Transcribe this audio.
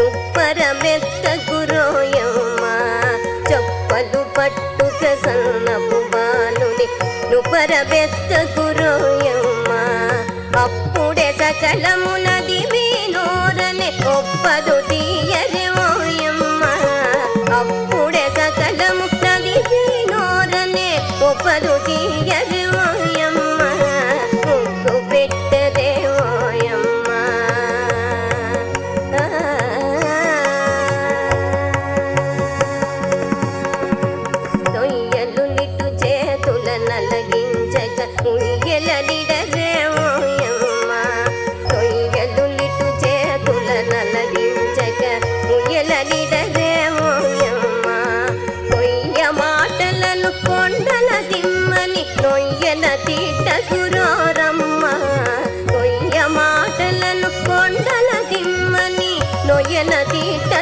దుప్పరమెత్త గురోయమ్మ చెప్పలు పట్టుక సన్నపు బాలుని నుపరబెత్త గురోయమ్మ అప్పుడే సకలమునది వీనోరనే ఒప్పదు తీయరే ఓయమ్మ అప్పుడే సకలము నది వీనోరనే ఒప్పదు తీయరే ఓయమ్మ ముగ్గు పెట్టదే ఓయమ్మ తొయ్యలు నిట్టు చేతుల నలగించక ఉయ్యల నిడరే ఓయమ్మ తొయ్యలు నిట్టు చేతుల నలగించక ఉయ్యల నిడరే ఓయమ్మ కొయ్య మాటలను కొండల దిమ్మని నొయ్యన తీట గురోరమ్మ కొయ్య మాటలను కొండల దిమ్మని నొయ్యన తీట